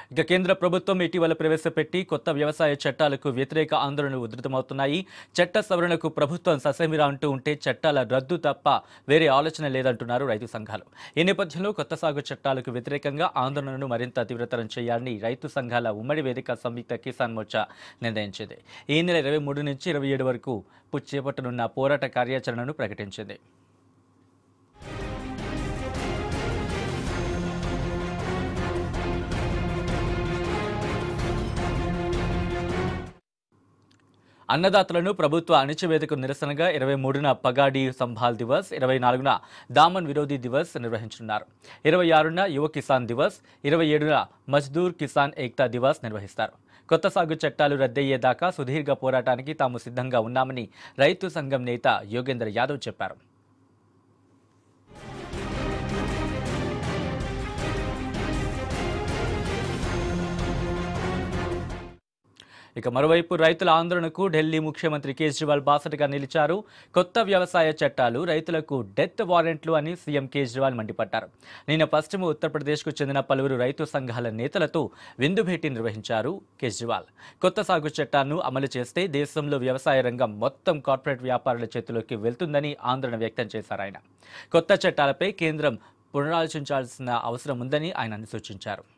ఇక కేంద్ర ప్రభుత్వం ఇటీవల ప్రవేశపెట్టి కొత్త వ్యవసాయ చట్టాలకు వ్యతిరేక ఆందోళనలు ఉధృతమవుతున్నాయి చట్ట సవరణకు ప్రభుత్వం ససేమిరా అంటూ ఉంటే చట్టాల రద్దు తప్ప వేరే ఆలోచన లేదంటున్నారు రైతు సంఘాలు ఈ నేపథ్యంలో కొత్త సాగు చట్టాలకు వ్యతిరేకంగా ఆందోళనను మరింత తీవ్రతరం చేయాలని రైతు సంఘాల ఉమ్మడి వేదిక సంయుక్త కిసాన్ మోర్చా నిర్ణయించింది ఈ నెల ఇరవై మూడు నుంచి ఇరవై ఏడు వరకు పు- చేపట్టనున్న పోరాట కార్యాచరణను ప్రకటించింది అన్నదాతలను ప్రభుత్వ అణిచివేతకు నిరసనగా ఇరవై మూడున పగాడి సంభాల్ దివస్ ఇరవై నాలుగున దామన్ విరోధి దివస్ నిర్వహించనున్నారు ఇరవై ఆరున యువ కిసాన్ దివస్ ఇరవై ఏడున మజ్దూర్ కిసాన్ ఏక్తా దివస్ నిర్వహిస్తారు కొత్త సాగు చట్టాలు రద్దయ్యేదాకా సుదీర్ఘ పోరాటానికి తాము సిద్ధంగా ఉన్నామని రైతు సంఘం నేత యోగేంద్ర యాదవ్ చెప్పారు ఇక మరోవైపు రైతుల ఆందోళనకు ఢిల్లీ ముఖ్యమంత్రి కేజ్రీవాల్ బాసటగా నిలిచారు కొత్త వ్యవసాయ చట్టాలు రైతులకు డెత్ వారెంట్లు అని సీఎం కేజ్రీవాల్ మండిపడ్డారు నిన్న పశ్చిమ ఉత్తరప్రదేశ్కు చెందిన పలువురు రైతు సంఘాల నేతలతో విందు భేటీ నిర్వహించారు కేజ్రీవాల్ కొత్త సాగు చట్టాలను అమలు చేస్తే దేశంలో వ్యవసాయ రంగం మొత్తం కార్పొరేట్ వ్యాపారుల చేతిలోకి వెళ్తుందని ఆందోళన వ్యక్తం చేశారు ఆయన కొత్త చట్టాలపై కేంద్రం పునరాలోచించాల్సిన అవసరం ఉందని ఆయన సూచించారు